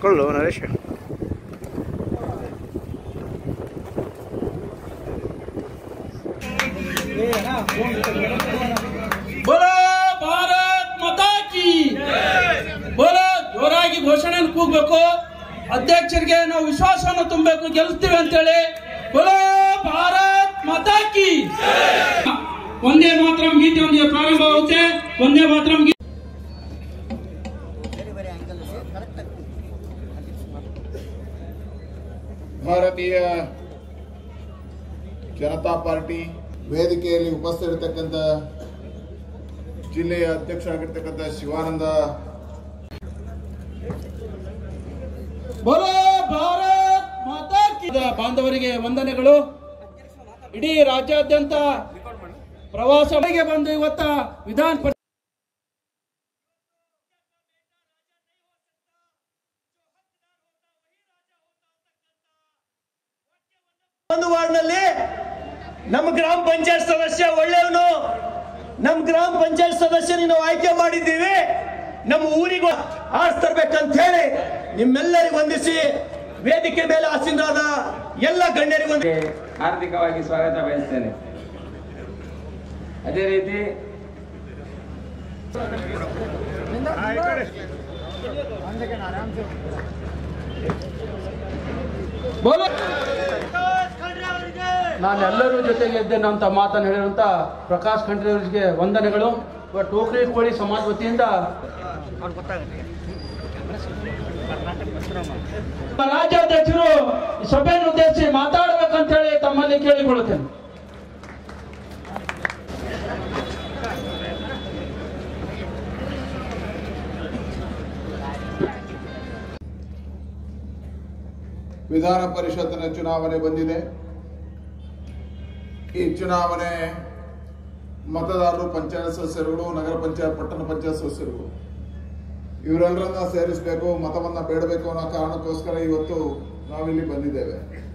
ಕೊಳ್ಳು ನರೇಶ್ ಬೋಲೋ ಭಾರತ್ ಮಾತಾ ಕಿ ಬೋಲೋ ಜೋರಾಗಿ ಘೋಷಣೆ ಕೂಗ್ಬೇಕು ಅಧ್ಯಕ್ಷರಿಗೆ ನಾವು ವಿಶ್ವಾಸವನ್ನು ತುಂಬಬೇಕು ಗೆಲ್ತೀವಿ ಅಂತೇಳಿ ಬೋಲೋ ಭಾರತ್ ಮಾತಾ ಕಿ ಒಂದೇ ಮಾತ್ರ ಗೀತೆ ಒಂದಿಗೆ ಪ್ರಾರಂಭ ಆಗುತ್ತೆ ಒಂದೇ ಮಾತ್ರ ಗೀತೆ ಭಾರತೀಯ ಜನತಾ ಪಾರ್ಟಿ ವೇದಿಕೆಯಲ್ಲಿ ಉಪಸ್ಥಿತರಿರ್ತಕ್ಕಂಥ ಜಿಲ್ಲೆಯ ಅಧ್ಯಕ್ಷರಾಗಿರ್ತಕ್ಕಂಥ ಶಿವಾನಂದ ಬೋಲೋ ಭಾರತ್ ಮಾತಾ ಕಿ ಬಾಂಧವರಿಗೆ ವಂದನೆಗಳು ಇಡೀ ರಾಜ್ಯಾದ್ಯಂತ ಪ್ರವಾಸಗಳಿಗೆ ಬಂದು ಇವತ್ತ ವಿಧಾನ ಪರಿಷತ್ ಒಂದು ವಾರ್ಡ್ನಲ್ಲಿ ನಮ್ಮ ಗ್ರಾಮ ಪಂಚಾಯತ್ ಸದಸ್ಯ ಒಳ್ಳೆಯವನು ನಮ್ಮ ಗ್ರಾಮ ಪಂಚಾಯತ್ ಸದಸ್ಯನಿಗೆ ನಾವು ಆಯ್ಕೆ ಮಾಡಿದ್ದೀವಿ ನಮ್ಮ ಊರಿಗೂ ಆರಿಸ್ತರ್ಬೇಕಂತ ಹೇಳಿ ನಿಮ್ಮೆಲ್ಲರಿಗೂ ವಂದಿಸಿ ವೇದಿಕೆ ಮೇಲೆ ಆಸೀನರಾದ ಎಲ್ಲ ಗಣ್ಯರಿಗೂ ವಂದಿ- ಹಾರ್ದಿಕವಾಗಿ ಸ್ವಾಗತ ಬಯಸ್ತೇನೆ ಅದೇ ರೀತಿ ಬೋಲೋ ನಾನು ಎಲ್ಲರೂ ಜೊತೆಗೆ ಇದ್ದೇನೆ ಅಂತ ಮಾತನ್ನು ಹೇಳಿರುವಂತ ಪ್ರಕಾಶ್ ಖಂಡ್ರೆ ಅವರಿಗೆ ವಂದನೆಗಳು ಇವ ಟೋಕ್ರಿ ಕೋಳಿ ಸಮಾಜ ವತಿಯಿಂದ ನಮ್ಮ ರಾಜ್ಯಾಧ್ಯಕ್ಷರು ಈ ಸಭೆಯನ್ನು ಉದ್ದೇಶಿಸಿ ಮಾತಾಡಬೇಕಂತ ಹೇಳಿ ತಮ್ಮಲ್ಲಿ ಕೇಳಿಕೊಳ್ಳುತ್ತೇನೆ ವಿಧಾನ ಪರಿಷತ್ತಿನ ಚುನಾವಣೆ ಬಂದಿದೆ ಈ ಚುನಾವಣೆ ಮತದಾರರು ಪಂಚಾಯತ್ ಸದಸ್ಯರುಗಳು ನಗರ ಪಂಚಾಯತ್ ಪಟ್ಟಣ ಪಂಚಾಯತ್ ಸದಸ್ಯರುಗಳು ಇವರೆಲ್ಲರನ್ನ ಸೇರಿಸಬೇಕು ಮತವನ್ನ ಬೇಡಬೇಕು ಅನ್ನೋ ಕಾರಣಕ್ಕೋಸ್ಕರ ಇವತ್ತು ನಾವಿಲ್ಲಿ ಬಂದಿದ್ದೇವೆ